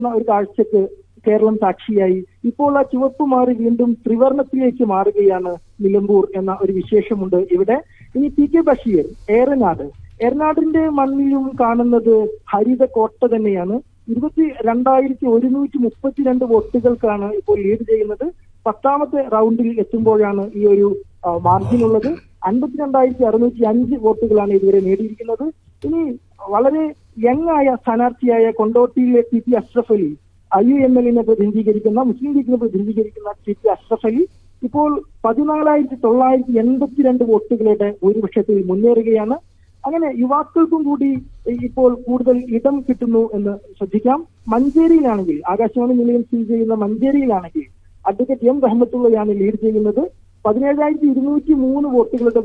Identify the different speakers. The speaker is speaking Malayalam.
Speaker 1: എന്ന ഒരു കാഴ്ചക്ക് കേരളം സാക്ഷിയായി ഇപ്പോൾ ആ ചുവപ്പ് മാറി വീണ്ടും ത്രിവർണത്തിലേക്ക് മാറുകയാണ് നിലമ്പൂർ എന്ന ഒരു വിശേഷമുണ്ട് ഇവിടെ ഇനി പി കെ ബഷീർ ഏറനാട് ഏറനാടിന്റെ മണ്ണിലും കാണുന്നത് ഹരിത കോട്ട തന്നെയാണ് ഇരുപത്തി രണ്ടായിരത്തി ഒരുന്നൂറ്റി മുപ്പത്തിരണ്ട് വോട്ടുകൾക്കാണ് ഇപ്പോൾ ലീഡ് ചെയ്യുന്നത് പത്താമത്തെ റൗണ്ടിൽ എത്തുമ്പോഴാണ് ഈ ഒരു മാർജിൻ ഉള്ളത് അൻപത്തിരണ്ടായിരത്തി അറുന്നൂറ്റി അഞ്ച് വോട്ടുകളാണ് ഇതുവരെ നേടിയിരിക്കുന്നത് ഇനി വളരെ യങ് ആയ സ്ഥാനാർത്ഥിയായ കൊണ്ടോട്ടിയിലെ T P Ashraf Ali I U M എല്ലിനെ പ്രതിനിധീകരിക്കുന്ന മുസ്ലിം ലീഗിനെ പ്രതിനിധീകരിക്കുന്ന ടി പി അഷ്റഫ് അലി ഇപ്പോൾ പതിനാലായിരത്തി തൊള്ളായിരത്തി എൺപത്തിരണ്ട് വോട്ടുകളുടെ ഭൂരിപക്ഷത്തിൽ മുന്നേറുകയാണ് അങ്ങനെ യുവാക്കൾക്കും കൂടി ഇപ്പോൾ കൂടുതൽ ഇടം കിട്ടുന്നു എന്ന് ശ്രദ്ധിക്കാം മഞ്ചേരിയിലാണെങ്കിൽ ആകാശവാണി നിലയം സ്ഥിതി ചെയ്യുന്ന മഞ്ചേരിയിലാണെങ്കിൽ അഡ്വക്കേറ്റ് എം റഹ്മത്തുള്ളയാണ് ലീഡ് ചെയ്യുന്നത് പതിനേഴായിരത്തി ഇരുന്നൂറ്റി മൂന്ന് വോട്ടുകളുടെ